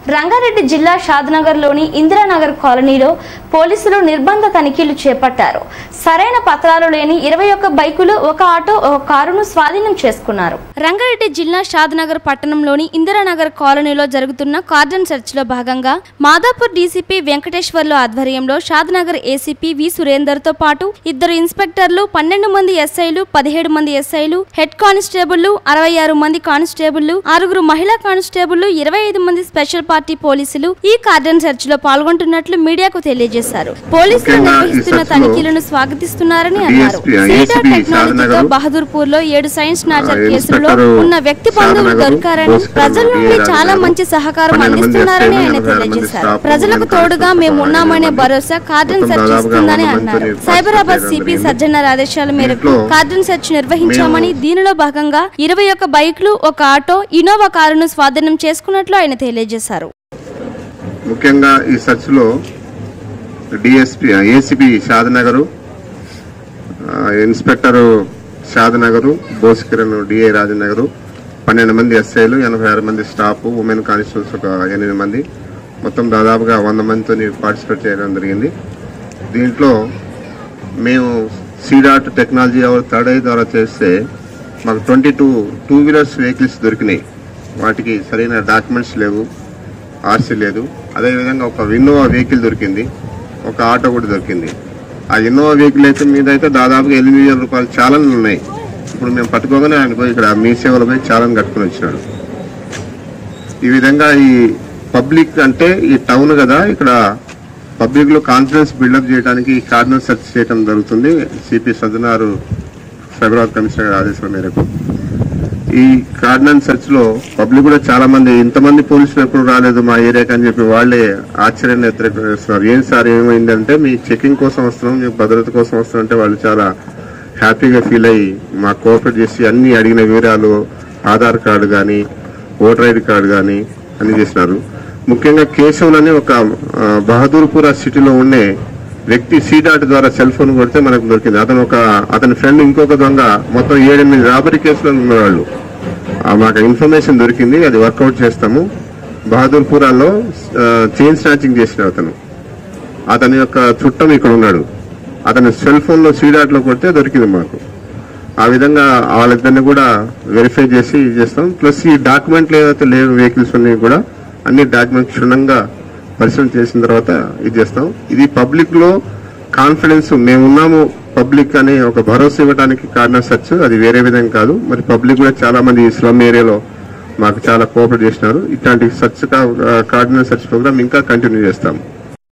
రంగారెడ్డి జిల్లా షాద్నగర్లోని ఇందిరానగర్ కాలనీలో పోలీసులు నిర్బంధ తనిఖీలు చేపట్టారు సరైన పత్రాలు లేని ఇరవై ఒక్క బైకులు ఒక ఆటో ఒక కారును స్వాధీనం చేసుకున్నారు రంగారెడ్డి జిల్లా షాద్నగర్ పట్టణంలోని ఇందిరానగర్ కాలనీలో జరుగుతున్న కార్డన్ సెర్చ్ లో భాగంగా మాదాపూర్ డీసీపీ వెంకటేశ్వర్లు ఆధ్వర్యంలో షాద్నగర్ ఏసీపీ వి సురేందర్ తో పాటు ఇద్దరు ఇన్స్పెక్టర్లు పన్నెండు మంది ఎస్ఐలు పదిహేడు మంది ఎస్ఐలు హెడ్ కానిస్టేబుళ్లు అరవై ఆరు మంది కానిస్టేబుళ్లు ఆరుగురు మహిళా కానిస్టేబుళ్లు ఇరవై ఐదు మంది స్పెషల్ పార్టీ పోలీసులు ఈ కార్డన్ సెర్చ్ లో పాల్గొంటున్నట్లు మీడియాకు తెలియజేశారు పోలీసులు ముఖ్యంగా ఈ నిర్వహిస్తున్న search లో తనిఖీలను స్వాగతిస్తున్నారని అన్నారు DSP, సీడా ACP టెక్నాలజీతో షాద్నగర్, బహదూర్పూర్ లో ఏడు సైన్స్ నాచర్ ఆ, కేసులో ఇన్స్పెక్టర్ ఉన్న వ్యక్తి బంధువులు షాద్నగర్, దొరికారని బోస్కర్ ప్రజల నుండి డిఏ చాలా రాజారావు, మంచి సహకారం పన్నెండు మంది అందిస్తున్నారని ఎస్ఐలు, ఆయన ఎనభై ఆరు మంది తెలియజేశారు స్టాఫ్, ప్రజలకు మొత్తం తోడుగా మేము కలిసి ఉన్నామనే మొత్తం భరోసా కార్డన్ మొత్తం సెర్చ్ దాదాపుగా ఇస్తుందని వంద అన్నారు మందిని సైబరాబాద్ పార్టిసిపేట్ సిపి చేయడం సజ్జనార్ ఆదేశాల మేరకు దీంట్లో కార్డన్ సెర్చ్ నిర్వహించామని మేము- దీనిలో భాగంగా ఇరవై ఒక్క బైక్లు ఒక ఆటో ఇన్నోవా కారును స్వాధీనం చేసుకున్నట్లు ఆయన తెలియజేశారు ముఖ్యంగా ఈ సెర్చ్ లో డిఎస్పీ ఏసీపీ షాద్నగరు ఆ, ఇన్స్పెక్టర్ షాద్నగరు బోస్కిరణ్ డిఐ రాజనగరు పన్నెండు మంది ఎస్ఐలు ఎనభై ఆరు మంది స్టాఫ్ ఉమెన్ కానిస్టేబుల్స్ ఒక ఎనిమిది మంది మొత్తం దాదాపుగా వంద మందితో పార్టిసిపేట్ చేయడం జరిగింది దీంట్లో మేము CDOT technology our third eye ద్వారా చేస్తే మాకు twenty two two wheelers vehicles దొరికినాయి వాటికి సరైన డాక్యుమెంట్స్ లేవు ఆర్సీ లేదు అదేవిధంగా ఒక ఇన్నోవా వెహికల్ దొరికింది ఒక ఆటో కూడా దొరికింది ఆ ఇన్నోవా వెహికల్ అయితే మీద అయితే దాదాపుగా ఎనిమిది వేల రూపాయలు చాలన్లు ఉన్నాయి ఇప్పుడు మేము పట్టుకోగానే ఆయన పోయి ఇక్కడ మీ సేవలో పోయి చాలని కట్టుకుని వచ్చినాడు ఈ విధంగా ఈ పబ్లిక్ అంటే ఈ టౌన్ కదా ఇక్కడ పబ్లిక్ లో కాన్ఫిడెన్స్ బిల్డప్ చేయడానికి ఈ కార్నర్ సెర్చ్ చేయడం జరుగుతుంది సిపి సజ్జనారు సైబరాబాద్ కమిషనర్ గారి ఆదేశాల మేరకు ఈ కార్డినెన్స్ సెర్చ్ లో పబ్లిక్ కూడా చాలా మంది ఇంతమంది పోలీసులు ఎప్పుడు రాలేదు మా ఏరియాకి అని చెప్పి వాళ్ళే ఆశ్చర్యాన్ని వ్యక్తపరుస్తున్నారు ఏం సార్ ఏమైందంటే మీ చెకింగ్ కోసం వస్తున్నాం మీ భద్రత కోసం వస్తున్నాం అంటే వాళ్ళు చాలా హ్యాపీగా ఫీల్ అయ్యి మా కోఆపరేట్ చేసి అన్ని అడిగిన వివరాలు ఆధార్ కార్డు కానీ ఓటర్ ఐడి కార్డు కానీ అన్ని చేసినారు ముఖ్యంగా కేశవులు అని ఒక ఆ, బహదూర్పుర సిటీలో ఉండే వ్యక్తి సీడాట్ ద్వారా సెల్ ఫోన్ కొడితే మనకు దొరికింది అతను ఒక అతని ఫ్రెండ్ ఇంకొక దొంగ మొత్తం ఏడెనిమిది రాబరీ కేసులో ఉన్నవాళ్ళు ఆ, మాకు ఇన్ఫర్మేషన్ దొరికింది అది వర్కౌట్ చేస్తాము బహదూర్పురాలో చైన్ స్నాచింగ్ చేసిన అతను అతని యొక్క చుట్టం ఇక్కడ ఉన్నాడు అతని సెల్ ఫోన్ లో సీడాట్ లో కొడితే దొరికింది మాకు ఆ విధంగా వాళ్ళిద్దరిని కూడా వెరిఫై చేసి ఇది చేస్తాం ప్లస్ ఈ డాక్యుమెంట్లు ఏదైతే లేవు వెహికల్స్ ఉన్నాయి కూడా అన్ని డాక్యుమెంట్ క్షుణ్ణంగా పరిశీలన చేసిన తర్వాత ఇది చేస్తాం ఇది పబ్లిక్ లో కాన్ఫిడెన్స్ మేమున్నాము పబ్లిక్ అని ఒక భరోసా ఇవ్వడానికి కార్నర్ సెర్చ్ అది వేరే విధంగా కాదు మరి పబ్లిక్ కూడా చాలా మంది ఈ స్లమ్ ఏరియాలో మాకు చాలా కోఆపరేట్ చేసినారు ఇట్లాంటి సెర్చ్ కార్డినల్ సెర్చ్ ప్రోగ్రామ్ ఇంకా కంటిన్యూ చేస్తాము